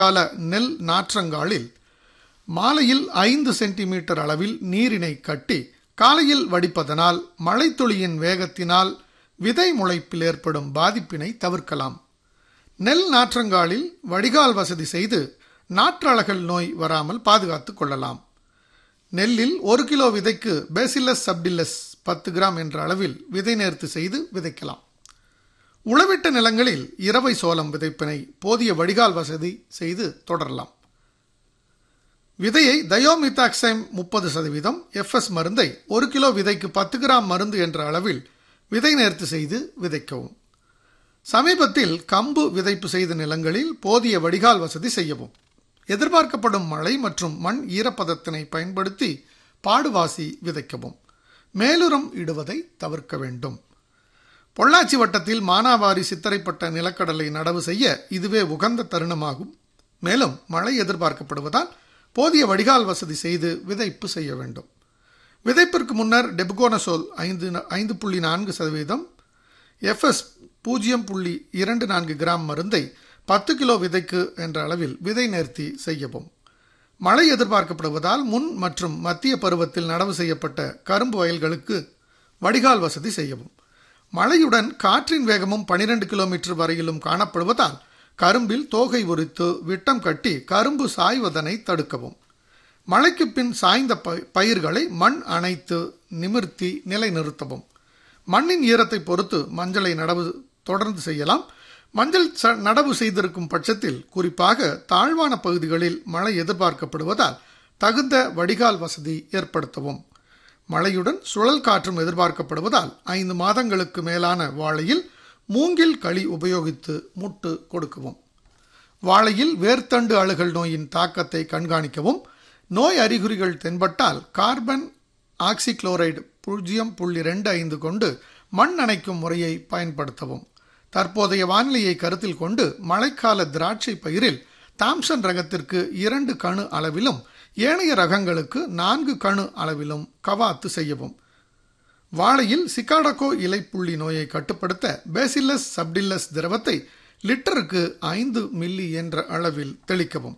கால நெல் நாற்றங்காலில் மாலையில் ஐந்து சென்டிமீட்டர் அளவில் நீரினை கட்டி காலையில் வடிப்பதனால் மழைத்துளியின் வேகத்தினால் விதை முளைப்பில் ஏற்படும் பாதிப்பினை தவிர்க்கலாம் நெல் நாற்றங்காலில் வடிகால் வசதி செய்து நாற்றழகல் நோய் வராமல் பாதுகாத்துக் கொள்ளலாம் நெல்லில் ஒரு கிலோ விதைக்கு பேசில்லஸ் சப்டில்லஸ் பத்து கிராம் என்ற அளவில் விதை நேர்த்து செய்து விதைக்கலாம் உழவிட்ட நிலங்களில் இரவை சோளம் விதைப்பினை போதிய வடிகால் வசதி செய்து தொடரலாம் விதையை தயோமித்தாக்சைம் முப்பது சதவீதம் எஃப்எஸ் மருந்தை ஒரு கிலோ விதைக்கு பத்து கிராம் மருந்து என்ற அளவில் விதை நேர்த்து செய்து விதைக்கவும் சமீபத்தில் கம்பு விதைப்பு செய்த நிலங்களில் போதிய வடிகால் வசதி செய்யவும் எதிர்பார்க்கப்படும் மழை மற்றும் மண் ஈரப்பதத்தினை பயன்படுத்தி பாடுவாசி விதைக்கவும் மேலுரம் இடுவதை தவிர்க்க வேண்டும் பொள்ளாச்சி வட்டத்தில் மானாவாரி சித்தரைப்பட்ட நிலக்கடலை நடவு செய்ய இதுவே உகந்த தருணமாகும் மேலும் மழை எதிர்பார்க்கப்படுவதால் போதிய வடிகால் வசதி செய்து விதைப்பு செய்ய வேண்டும் விதைப்பிற்கு முன்னர் டெப்கோனசோல் ஐந்து ஐந்து புள்ளி நான்கு சதவீதம் எஃப்எஸ் பூஜ்ஜியம் புள்ளி இரண்டு நான்கு கிராம் மருந்தை பத்து கிலோ விதைக்கு என்ற அளவில் விதை நேர்த்தி செய்யவும் மழை எதிர்பார்க்கப்படுவதால் முன் மற்றும் மத்திய பருவத்தில் நடவு செய்யப்பட்ட கரும்பு வயல்களுக்கு வடிகால் வசதி செய்யவும் மழையுடன் காற்றின் வேகமும் பனிரெண்டு கிலோமீட்டர் வரையிலும் காணப்படுவதால் கரும்பில் தோகை உரித்து விட்டம் கட்டி கரும்பு சாய்வதனை தடுக்கவும் மழைக்கு பின் சாய்ந்த பயிர்களை மண் அணைத்து நிமிர்த்தி நிலைநிறுத்தவும் மண்ணின் ஈரத்தை பொறுத்து மஞ்சளை நடவு தொடர்ந்து செய்யலாம் மஞ்சள் நடவு செய்திருக்கும் பட்சத்தில் குறிப்பாக தாழ்வான பகுதிகளில் மழை எதிர்பார்க்கப்படுவதால் தகுந்த வடிகால் வசதி ஏற்படுத்தவும் மழையுடன் சுழல் காற்றும் எதிர்பார்க்கப்படுவதால் ஐந்து மாதங்களுக்கு மேலான வாழையில் மூங்கில் களி உபயோகித்து முட்டு கொடுக்கவும் வாழையில் வேர்த்தண்டு அழுகல் நோயின் தாக்கத்தை கண்காணிக்கவும் நோய் அறிகுறிகள் தென்பட்டால் கார்பன் ஆக்சிக்ளோரைடு பூஜ்ஜியம் புள்ளி ரெண்டு ஐந்து கொண்டு மண் அணைக்கும் முறையை பயன்படுத்தவும் தற்போதைய வானிலையை கருத்தில் கொண்டு மழைக்கால திராட்சை பயிரில் தாம்சன் ரகத்திற்கு இரண்டு கணு அளவிலும் ஏனைய ரகங்களுக்கு நான்கு கணு அளவிலும் கவாத்து செய்யவும் வாழையில் சிகாடகோ இலைப்புள்ளி நோயை கட்டுப்படுத்த பேசில்லஸ் சப்டில்லஸ் திரவத்தை லிட்டருக்கு ஐந்து மில்லி என்ற அளவில் தெளிக்கவும்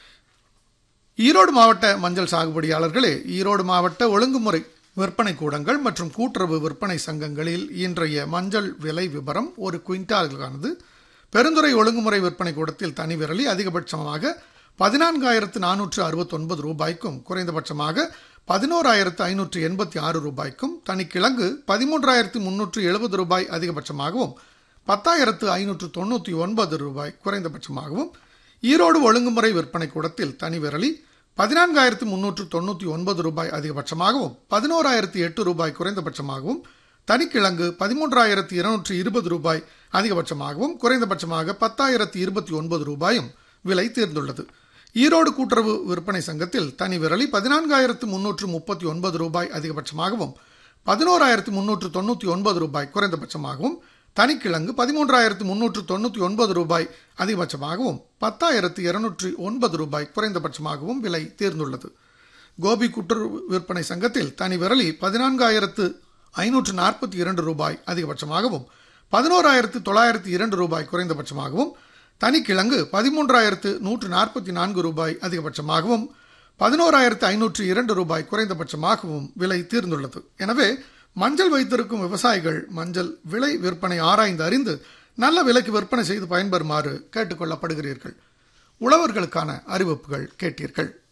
ஈரோடு மாவட்ட மஞ்சள் சாகுபடியாளர்களே ஈரோடு மாவட்ட ஒழுங்குமுறை விற்பனை கூடங்கள் மற்றும் கூட்டுறவு விற்பனை சங்கங்களில் இன்றைய மஞ்சள் விலை விவரம் ஒரு குவிண்டாலுக்கானது பெருந்துறை ஒழுங்குமுறை விற்பனை கூடத்தில் தனி விரலி அதிகபட்சமாக பதினான்காயிரத்து நானூற்று அறுபத்தொன்பது ரூபாய்க்கும் குறைந்தபட்சமாக பதினோராயிரத்து ஐநூற்று எண்பத்தி ஆறு ரூபாய்க்கும் தனிக்கிழங்கு பதிமூன்றாயிரத்து முன்னூற்று எழுபது ரூபாய் அதிகபட்சமாகவும் பத்தாயிரத்து ஐநூற்று தொண்ணூற்றி ஒன்பது ரூபாய் குறைந்தபட்சமாகவும் ஈரோடு ஒழுங்குமுறை விற்பனை கூடத்தில் தனி விரலி பதினான்காயிரத்து முன்னூற்று தொண்ணூற்றி ஒன்பது ரூபாய் அதிகபட்சமாகவும் பதினோராயிரத்து எட்டு ரூபாய் குறைந்தபட்சமாகவும் தனிக்கிழங்கு பதிமூன்றாயிரத்து இருநூற்று இருபது ரூபாய் அதிகபட்சமாகவும் குறைந்தபட்சமாக பத்தாயிரத்து இருபத்தி ஒன்பது ரூபாயும் விலை தேர்ந்துள்ளது ஈரோடு கூட்டுறவு விற்பனை சங்கத்தில் தனி விரலி பதினான்காயிரத்து முன்னூற்று முப்பத்தி ஒன்பது ரூபாய் அதிகபட்சமாகவும் பதினோராயிரத்து முன்னூற்று தொண்ணூற்றி ஒன்பது ரூபாய் குறைந்தபட்சமாகவும் தனிக்கிழங்கு பதிமூன்றாயிரத்து முன்னூற்று தொண்ணூற்றி ஒன்பது ரூபாய் அதிகபட்சமாகவும் பத்தாயிரத்து இருநூற்றி ஒன்பது ரூபாய் குறைந்தபட்சமாகவும் விலை தேர்ந்துள்ளது கோபி கூட்டுறவு விற்பனை சங்கத்தில் தனி விரலி பதினான்காயிரத்து ஐநூற்று நாற்பத்தி இரண்டு ரூபாய் அதிகபட்சமாகவும் பதினோராயிரத்து தொள்ளாயிரத்து இரண்டு ரூபாய் குறைந்தபட்சமாகவும் தனிக்கிழங்கு பதிமூன்றாயிரத்து நூற்று நாற்பத்தி நான்கு ரூபாய் அதிகபட்சமாகவும் பதினோராயிரத்து ஐநூற்று இரண்டு ரூபாய் குறைந்தபட்சமாகவும் விலை தீர்ந்துள்ளது எனவே மஞ்சள் வைத்திருக்கும் விவசாயிகள் மஞ்சள் விலை விற்பனை ஆராய்ந்து அறிந்து நல்ல விலைக்கு விற்பனை செய்து பயன்பெறுமாறு கேட்டுக்கொள்ளப்படுகிறீர்கள் உழவர்களுக்கான அறிவிப்புகள் கேட்டீர்கள்